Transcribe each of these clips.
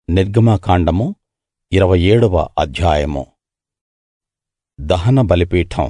నిర్గమకాండము ఇరవై ఏడవ అధ్యాయము దహన బలిపీఠం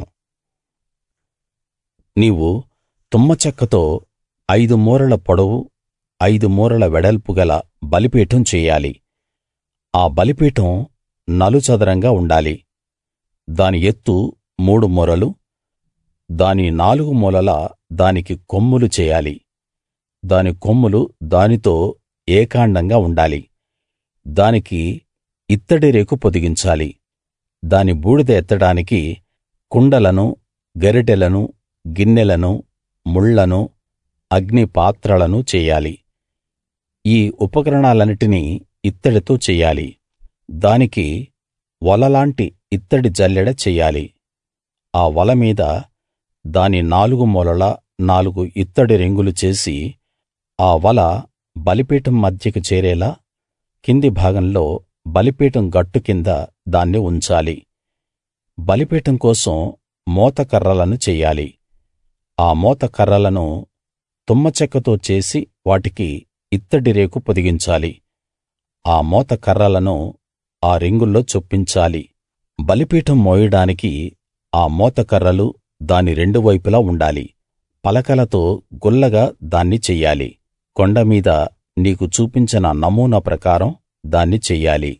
నీవు తుమ్మచెక్కతో ఐదు మూరల పొడవు ఐదు మూరల వెడల్పు గల బలిపీఠం చెయ్యాలి ఆ బలిపీఠం నలుచదరంగా ఉండాలి దాని ఎత్తు మూడు మూరలు దాని నాలుగు మూలలా దానికి కొమ్ములు చెయ్యాలి దాని కొమ్ములు దానితో ఏకాండంగా ఉండాలి దానికి ఇత్తడి రేకు పొదిగించాలి దాని బూడిద ఎత్తడానికి కుండలను గరిటెలను గిన్నెలను ముళ్ళను అగ్ని పాత్రలను చెయ్యాలి ఈ ఉపకరణాలన్నిటినీ ఇత్తడితో చెయ్యాలి దానికి వలలాంటి ఇత్తడి జల్లెడ చెయ్యాలి ఆ వల మీద దాని నాలుగు మూలలా నాలుగు ఇత్తడి రింగులు చేసి ఆ వల బలిపీఠం మధ్యకు చేరేలా కింది భాగంలో బలిపీఠం గట్టు కింద దాన్ని ఉంచాలి బలిపీఠం కోసం మోతకర్రలను చెయ్యాలి ఆ మోతకర్రలను తుమ్మచెక్కతో చేసి వాటికి ఇత్తడి రేకు పొదిగించాలి ఆ మోతకర్రలను ఆ రింగుల్లో చొప్పించాలి బలిపీఠం మోయడానికి ఆ మోతకర్రలు దాని రెండు వైపులా ఉండాలి పలకలతో గుల్లగా దాన్ని చెయ్యాలి కొండ మీద నీకు చూపించిన నమూనా ప్రకారం దాన్ని చెయ్యాలి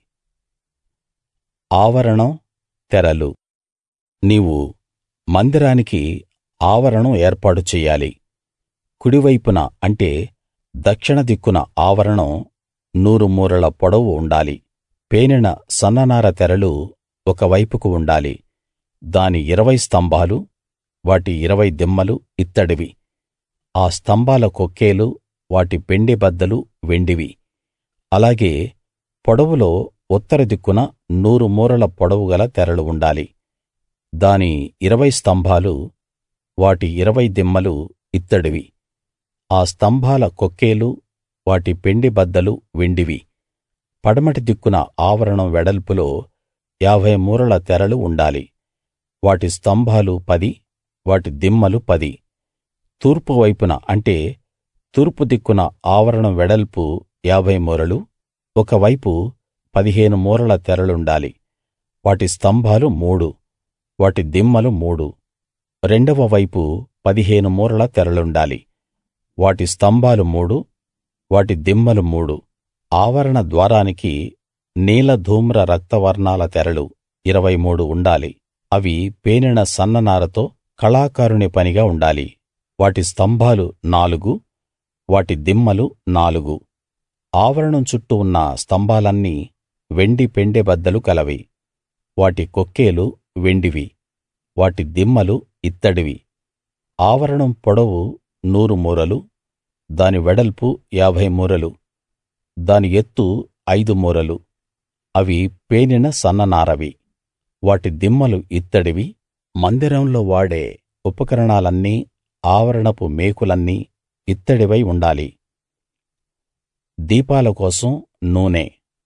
ఆవరణం తెరలు నీవు మందిరానికి ఆవరణం ఏర్పాటు చెయ్యాలి కుడివైపున అంటే దక్షిణ దిక్కున ఆవరణం నూరు మూరల పొడవు ఉండాలి పేనిన సన్ననార తెరలు ఒక వైపుకు ఉండాలి దాని ఇరవై స్తంభాలు వాటి ఇరవై దిమ్మలు ఇత్తడివి ఆ స్తంభాల కొక్కేలు వాటి పెండె బద్దలు వెండివి అలాగే పొడవులో ఉత్తర దిక్కున నూరు మూరల పొడవు గల తెరలు ఉండాలి దాని ఇరవై స్తంభాలు వాటి ఇరవై దిమ్మలు ఇత్తడివి ఆ స్తంభాల కొక్కేలు వాటి పెండె బద్దలు వెండివి పడమటి దిక్కున ఆవరణం వెడల్పులో ఏభై మూరల తెరలు ఉండాలి వాటి స్తంభాలు పది వాటి దిమ్మలు పది తూర్పు వైపున అంటే తూర్పు దిక్కున ఆవరణం వెడల్పు ఏభై మూరలు ఒక వైపు పదిహేను మూరల తెరలుండాలి వాటి స్తంభాలు మూడు వాటి దిమ్మలు మూడు రెండవ వైపు పదిహేను మూరల తెరలుండాలి వాటి స్తంభాలు మూడు వాటి దిమ్మలు మూడు ఆవరణ ద్వారానికి నీల ధూమ్ర రక్తవర్ణాల తెరలు ఇరవై మూడు ఉండాలి అవి పేనిన సన్ననారతో కళాకారుని పనిగా ఉండాలి వాటి స్తంభాలు నాలుగు వాటి దిమ్మలు నాలుగు ఆవరణం చుట్టూ ఉన్న స్తంభాలన్నీ వెండి పెండె బద్దలు కలవి వాటి కొక్కేలు వెండివి వాటి దిమ్మలు ఇత్తడివి ఆవరణం పొడవు నూరు మూరలు దాని వెడల్పు ఏభై మూరలు దాని ఎత్తు ఐదు మూరలు అవి పేనిన సన్ననారవి వాటి దిమ్మలు ఇత్తడివి మందిరంలో వాడే ఉపకరణాలన్నీ ఆవరణపు మేకులన్నీ ఇత్తడివై ఉండాలి దీపాల కోసం నూనె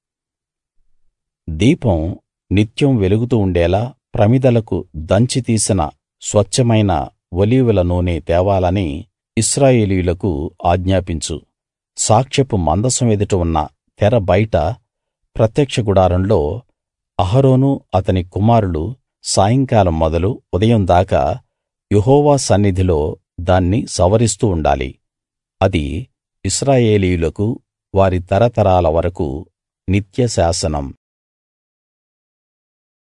దీపం నిత్యం వెలుగుతూ ఉండేలా ప్రమిదలకు దంచి తీసిన స్వచ్ఛమైన ఒలీవల నూనె తేవాలని ఇశ్రాయేలీయులకు ఆజ్ఞాపించు సాక్ష్యపు మందసం ఎదుట ఉన్న తెర బయట ప్రత్యక్ష గుడారంలో అహరోను అతని కుమారులు సాయంకాలం మొదలు ఉదయం దాకా యెహోవా సన్నిధిలో దాన్ని సవరిస్తూ ఉండాలి అది ఇశ్రాయేలీయులకు వారి తరతరాల వరకూ నిత్య శాసనం